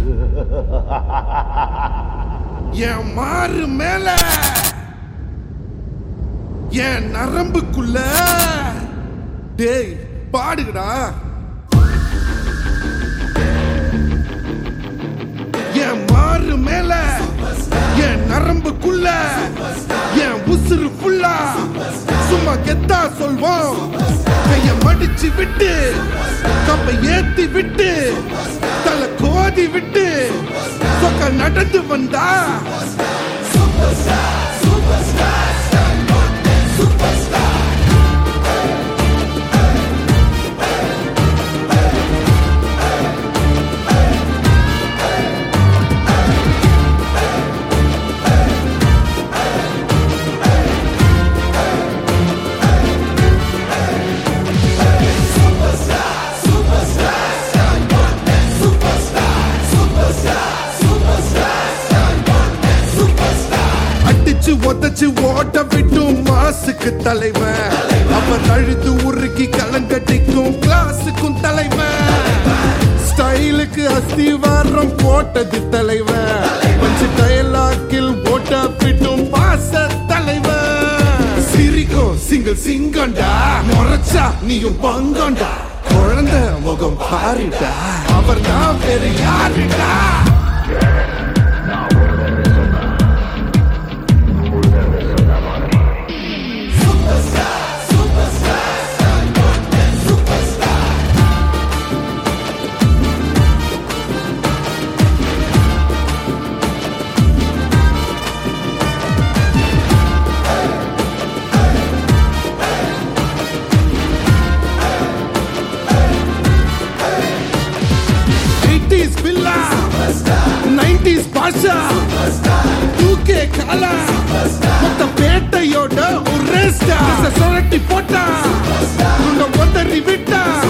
என் மாறு மேல என் நரம்புக்குள்ள டேய் பாடுங்கடா என் மாறு மேல என் நரம்புக்குள்ள என் உசுறு ஃபுல்லா சும்மா கெத்தா சொல்வோம் கைய மடிச்சு விட்டு கப்பை ஏத்தி விட்டு தலை கோதி விட்டு சொக்க நடந்து வந்தா அடிச்சு உதச்சு ஓட்ட விட்டும் மாசுக்கு தலைவன் அவர் அழுது உருக்கி கலங்கட்டிக்கும் கிளாஸுக்கும் தலைவன் ஸ்டைலுக்கு அஸ்திவாரம் போட்டது தலைவன் பஞ்சு டயலாக்கில் ஓட்ட விட்டும் பாச தலைவன் சிரிக்கும் சிங்கிள் சிங்கண்டா முறைச்சா நீயும் பங்கண்டா குழந்தை முகம் பாருடா அவர் தான் வேறு யாருடா eighties Billa nineties Basha two K Kaala மொத்த பேட்டையோட ஒரு ஸ்டார் சுரட்டி போட்டா உன்னை ஒதறி விட்டா